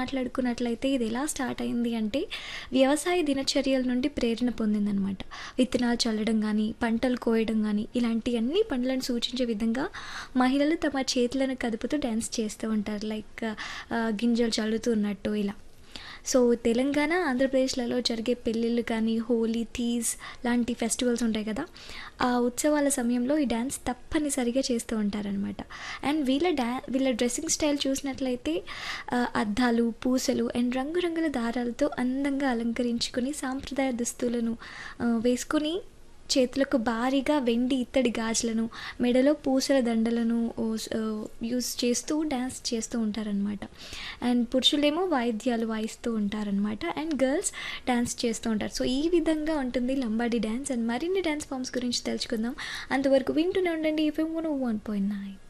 మాట్లాడుకున్నట్లయితే ఇది ఎలా స్టార్ట్ అయింది అంటే వ్యవసాయ దినచర్యల నుండి ప్రేరణ పొందిందనమాట విత్తనాలు చల్లడం కానీ పంటలు కోయడం కానీ ఇలాంటి అన్ని పనులను సూచించే విధంగా మహిళలు తమ చేతులను కదుపుతూ డ్యాన్స్ చేస్తూ ఉంటారు లైక్ ఆ, గింజలు చల్లుతూ ఉన్నట్టు ఇలా సో తెలంగాణ ఆంధ్రప్రదేశ్లలో జరిగే పెళ్ళిళ్ళు కానీ హోలీ తీజ్ లాంటి ఫెస్టివల్స్ ఉంటాయి కదా ఆ ఉత్సవాల సమయంలో ఈ డ్యాన్స్ తప్పనిసరిగా చేస్తూ ఉంటారనమాట అండ్ వీళ్ళ డ్యా వీళ్ళ డ్రెస్సింగ్ స్టైల్ చూసినట్లయితే ఆ, అద్దాలు పూసలు అండ్ రంగురంగుల దారాలతో అందంగా అలంకరించుకొని సాంప్రదాయ దుస్తులను ఆ, వేసుకుని చేతులకు భారీగా వెండి ఇత్తడి గాజులను మెడలో పూసల దండలను ఓ, ఆ, యూస్ చేస్తూ డ్యాన్స్ చేస్తూ ఉంటారనమాట అండ్ పురుషులేమో వాయిద్యాలు వాయిస్తూ ఉంటారనమాట అండ్ గర్ల్స్ డ్యాన్స్ చేస్తూ ఉంటారు సో ఈ విధంగా ఉంటుంది లంబాడి డ్యాన్స్ అండ్ మరిన్ని డ్యాన్స్ ఫామ్స్ గురించి తెలుసుకుందాం అంతవరకు వింటూనే ఉండండి ఎఫ్ఎం వన్ పాయింట్ నైన్